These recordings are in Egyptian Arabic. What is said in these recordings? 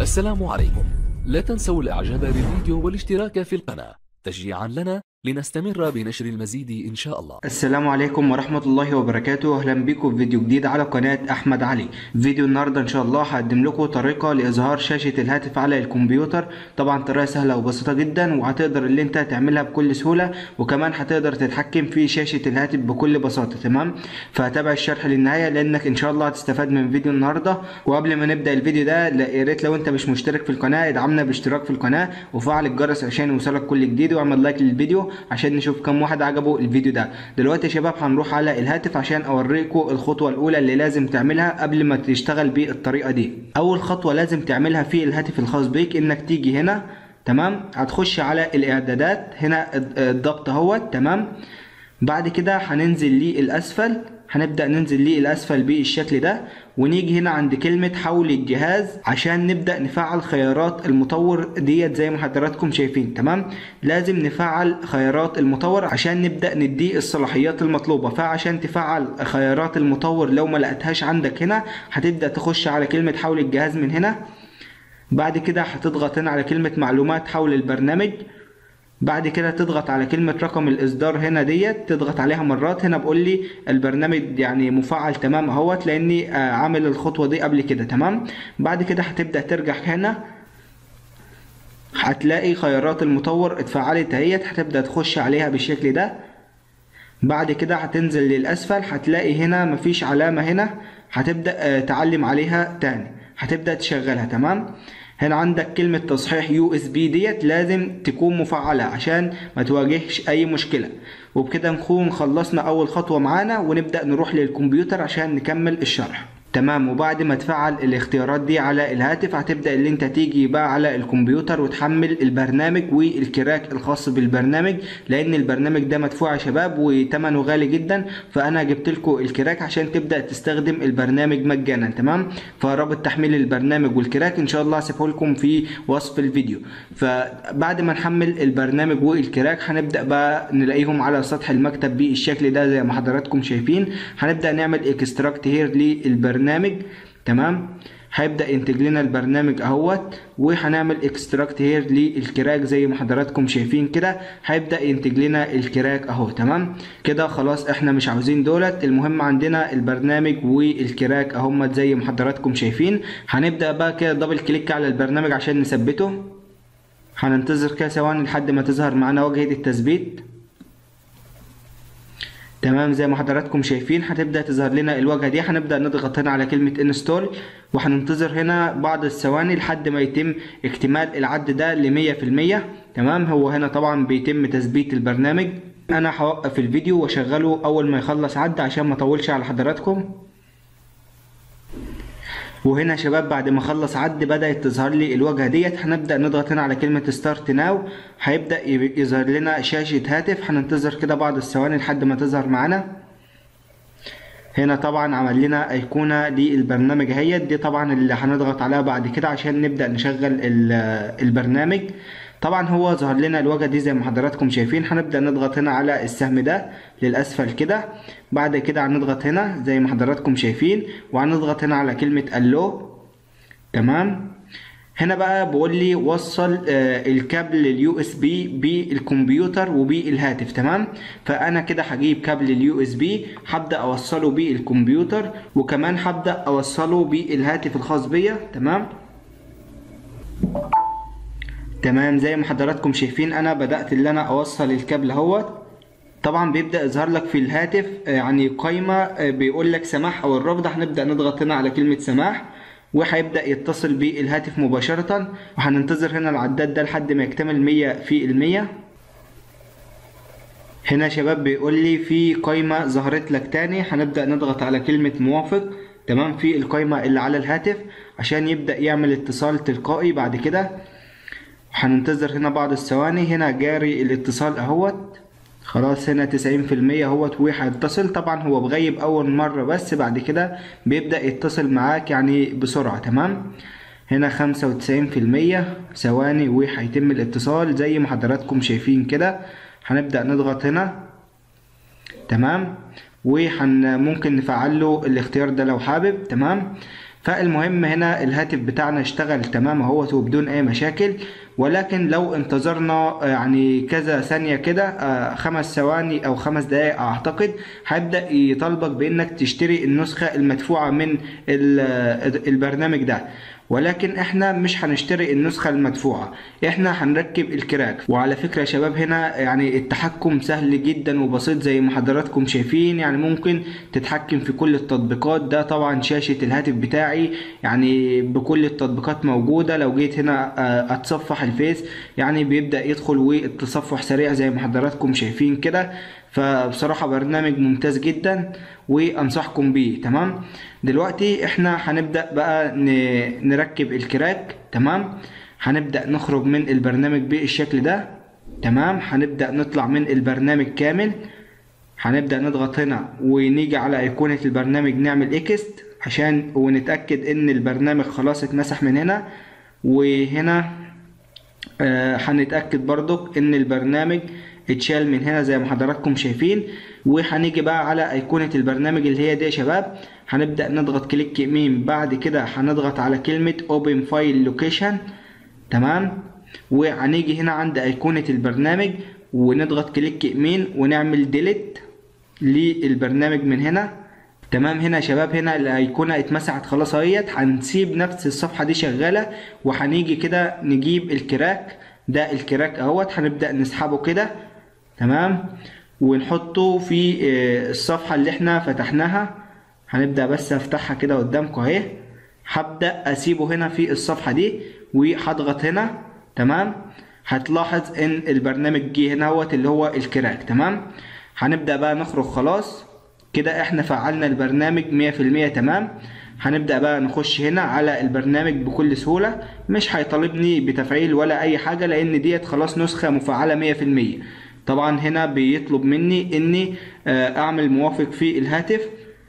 السلام عليكم لا تنسوا الاعجاب بالفيديو والاشتراك في القناة تشجيعا لنا لنستمر بنشر المزيد إن شاء الله السلام عليكم ورحمة الله وبركاته أهلا بكم في فيديو جديد على قناة أحمد علي فيديو النهاردة إن شاء الله هقدم لكم طريقة لإظهار شاشة الهاتف على الكمبيوتر طبعا طريقة سهلة وبسيطة جدا وهتقدر اللي انت تعملها بكل سهولة وكمان هتقدر تتحكم في شاشة الهاتف بكل بساطة تمام فهتابع الشرح للنهاية لأنك إن شاء الله هتستفاد من فيديو النهاردة وقبل ما نبدأ الفيديو ده يا ريت لو انت مش مشترك في القناة ادعمنا باشتراك في القناة وفعل الجرس عشان يوصلك كل جديد واعمل لايك للفيديو عشان نشوف كم واحد عجبه الفيديو ده دلوقتي يا شباب هنروح على الهاتف عشان اوريكم الخطوه الاولى اللي لازم تعملها قبل ما تشتغل بالطريقه دي اول خطوه لازم تعملها في الهاتف الخاص بيك انك تيجي هنا تمام هتخش على الاعدادات هنا الضبط اهوت تمام بعد كده هننزل للاسفل هنبدأ ننزل للأسفل بالشكل ده ونيجي هنا عند كلمة حول الجهاز عشان نبدأ نفعل خيارات المطور ديت زي ما حضراتكم شايفين تمام لازم نفعل خيارات المطور عشان نبدأ نديه الصلاحيات المطلوبة فعشان تفعل خيارات المطور لو ما لقيتهاش عندك هنا هتبدأ تخش على كلمة حول الجهاز من هنا بعد كده هتضغط هنا على كلمة معلومات حول البرنامج بعد كده تضغط على كلمة رقم الإصدار هنا ديت تضغط عليها مرات هنا بقول لي البرنامج يعني مفعل تمام اهوت لأني عامل الخطوة دي قبل كده تمام بعد كده هتبدأ ترجع هنا هتلاقي خيارات المطور اتفعلت اهيت هتبدأ تخش عليها بالشكل ده بعد كده هتنزل للأسفل هتلاقي هنا مفيش علامة هنا هتبدأ تعلم عليها تاني هتبدأ تشغلها تمام هنا عندك كلمة تصحيح يو اس بي ديت لازم تكون مفعلة عشان ما تواجهش أي مشكلة وبكده نكون خلصنا أول خطوة معانا ونبدأ نروح للكمبيوتر عشان نكمل الشرح تمام وبعد ما تفعل الاختيارات دي على الهاتف هتبدا اللي انت تيجي بقى على الكمبيوتر وتحمل البرنامج والكراك الخاص بالبرنامج لان البرنامج ده مدفوع يا شباب وثمنه غالي جدا فانا جبت لكم الكراك عشان تبدا تستخدم البرنامج مجانا تمام فرابط تحميل البرنامج والكراك ان شاء الله هسيبه لكم في وصف الفيديو فبعد ما نحمل البرنامج والكراك هنبدا بقى نلاقيهم على سطح المكتب بالشكل ده زي ما حضراتكم شايفين هنبدا نعمل اكستراكت هير للبرنامج البرنامج تمام هيبدا ينتج لنا البرنامج اهوت وهنعمل اكستراكت هير للكراك زي ما حضراتكم شايفين كده هيبدا ينتج لنا الكراك اهو تمام كده خلاص احنا مش عاوزين دولت المهم عندنا البرنامج والكراك اهمت زي ما حضراتكم شايفين هنبدا بقى كده دبل كليك على البرنامج عشان نثبته هننتظر كده ثواني لحد ما تظهر معانا واجهه التثبيت تمام زي ما حضراتكم شايفين هتبدا تظهر لنا الواجهه دي هنبدا نضغط هنا على كلمه انستول وهننتظر هنا بعض الثواني لحد ما يتم اكتمال العد ده ل 100% تمام هو هنا طبعا بيتم تثبيت البرنامج انا هوقف الفيديو واشغله اول ما يخلص عد عشان ما اطولش على حضراتكم وهنا يا شباب بعد ما اخلص عد بدات تظهر لي الواجهه ديت هنبدا نضغط هنا على كلمه ستارت ناو هيبدا يظهر لنا شاشه هاتف هننتظر كده بعض الثواني لحد ما تظهر معانا هنا طبعا عمل لنا ايقونه للبرنامج اهيت دي طبعا اللي هنضغط عليها بعد كده عشان نبدا نشغل البرنامج طبعا هو ظهر لنا الواجهه دي زي ما حضراتكم شايفين هنبدا نضغط هنا على السهم ده للاسفل كده بعد كده هنضغط هنا زي ما حضراتكم شايفين وهنضغط هنا على كلمه الو تمام هنا بقى بيقول لي وصل آه الكابل اليو اس بي بالكمبيوتر وبالهاتف تمام فانا كده هجيب كابل اليو اس بي هبدا اوصله بالكمبيوتر وكمان هبدا اوصله بالهاتف الخاص بيا تمام تمام زي ما حضراتكم شايفين انا بدات اللي انا اوصل الكابل اهوت طبعا بيبدا يظهر لك في الهاتف يعني قائمه بيقول لك سماح او الرفض هنبدا نضغط هنا على كلمه سماح وهيبدا يتصل بالهاتف مباشره وهننتظر هنا العداد ده لحد ما يكتمل 100 في المية هنا يا شباب بيقول لي في قائمه ظهرت لك تاني هنبدا نضغط على كلمه موافق تمام في القائمه اللي على الهاتف عشان يبدا يعمل اتصال تلقائي بعد كده هننتظر هنا بعض الثواني هنا جاري الاتصال اهوت خلاص هنا تسعين في المية اهوت وهيتصل طبعا هو بغيب اول مرة بس بعد كده بيبدأ يتصل معاك يعني بسرعة تمام هنا خمسة وتسعين في المية ثواني وهيتم الاتصال زي ما حضراتكم شايفين كده هنبدأ نضغط هنا تمام وممكن نفعل له الاختيار ده لو حابب تمام فالمهم هنا الهاتف بتاعنا اشتغل تمام اهوت وبدون اي مشاكل ولكن لو انتظرنا يعني كذا ثانية كده آه، خمس ثواني او خمس دقايق اعتقد هيبدأ يطالبك بانك تشتري النسخة المدفوعة من ال- البرنامج ده ولكن احنا مش هنشتري النسخة المدفوعة احنا هنركب الكراك وعلى فكرة يا شباب هنا يعني التحكم سهل جدا وبسيط زي ما حضراتكم شايفين يعني ممكن تتحكم في كل التطبيقات ده طبعا شاشة الهاتف بتاعي يعني بكل التطبيقات موجودة لو جيت هنا آه، اتصفح الفيس يعني بيبدأ يدخل والتصفح سريع زي ما حضراتكم شايفين كده فبصراحة برنامج ممتاز جدا وانصحكم بيه تمام دلوقتي احنا هنبدأ بقى ن- نركب الكراك تمام هنبدأ نخرج من البرنامج بالشكل ده تمام هنبدأ نطلع من البرنامج كامل هنبدأ نضغط هنا ونيجي على أيقونة البرنامج نعمل اكست عشان ونتأكد ان البرنامج خلاص اتمسح من هنا وهنا آه، هنتأكد برضك ان البرنامج اتشال من هنا زي ما حضراتكم شايفين وهنيجي بقى على ايقونة البرنامج اللي هي دي يا شباب هنبدأ نضغط كليك يمين بعد كده هنضغط على كلمة open file location تمام وهنيجي هنا عند ايقونة البرنامج ونضغط كليك يمين ونعمل ديليت للبرنامج من هنا تمام هنا يا شباب هنا الايقونه اتمسحت خلاص اهيت هنسيب نفس الصفحه دي شغاله وهنيجي كده نجيب الكراك ده الكراك اهوت هنبدا نسحبه كده تمام ونحطه في آه، الصفحه اللي احنا فتحناها هنبدا بس افتحها كده قدامكم اهي هبدا اسيبه هنا في الصفحه دي وهضغط هنا تمام هتلاحظ ان البرنامج جه هنا اهوت اللي هو الكراك تمام هنبدا بقى نخرج خلاص كده احنا فعلنا البرنامج مية في المية تمام هنبدأ بقى نخش هنا على البرنامج بكل سهولة مش هيطالبني بتفعيل ولا اي حاجة لان ديت خلاص نسخة مفعلة مية في المية طبعا هنا بيطلب مني اني آه، اعمل موافق في الهاتف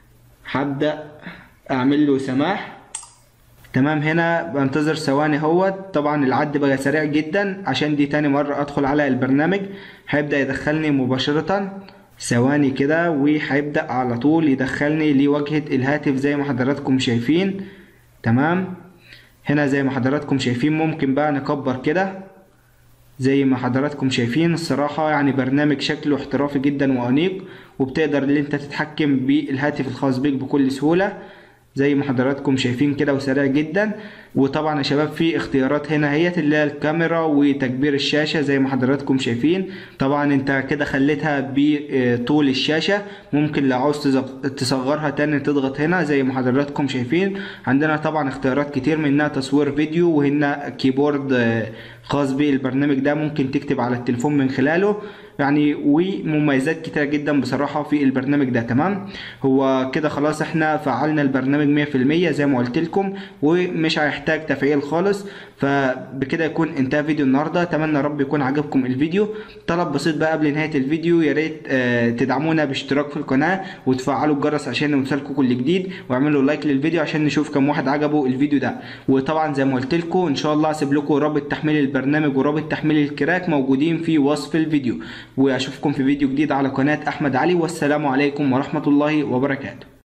هبدأ اعمل له سماح تمام هنا بنتظر ثواني اهوت طبعا العد بقى سريع جدا عشان دي تاني مرة ادخل على البرنامج هيبدأ يدخلني مباشرة ثواني كده وهيبدأ على طول يدخلني لواجهة الهاتف زي ما حضراتكم شايفين تمام هنا زي ما حضراتكم شايفين ممكن بقى نكبر كده زي ما حضراتكم شايفين الصراحة يعني برنامج شكله احترافي جدا وأنيق وبتقدر ان انت تتحكم بالهاتف الخاص بيك بكل سهولة زي ما حضراتكم شايفين كده وسريع جدا وطبعا يا شباب في اختيارات هنا هي اللي هي الكاميرا وتكبير الشاشة زي ما حضراتكم شايفين طبعا انت كده خليتها بطول الشاشة ممكن لو عاوز تزغ- تصغرها تاني تضغط هنا زي ما حضراتكم شايفين عندنا طبعا اختيارات كتير منها تصوير فيديو وهنا كيبورد آه، خاص بالبرنامج ده ممكن تكتب على التليفون من خلاله يعني ومميزات كتيرة جدا بصراحة في البرنامج ده تمام هو كده خلاص احنا فعلنا البرنامج مية في المية زي ما قلت لكم ومش هيحتاج تفعيل خالص فبكده يكون انتهى فيديو النهاردة اتمنى رب يكون عجبكم الفيديو طلب بسيط بقى قبل نهاية الفيديو يا ريت آه، تدعمونا باشتراك في القناة وتفعلوا الجرس عشان يوصلكم كل جديد واعملوا لايك للفيديو عشان نشوف كم واحد عجبه الفيديو ده وطبعا زي ما قلت لكم ان شاء الله هسيب لكم رابط تحميل البرنامج ورابط تحميل الكراك موجودين في وصف الفيديو واشوفكم في فيديو جديد على قناة احمد علي والسلام عليكم ورحمة الله وبركاته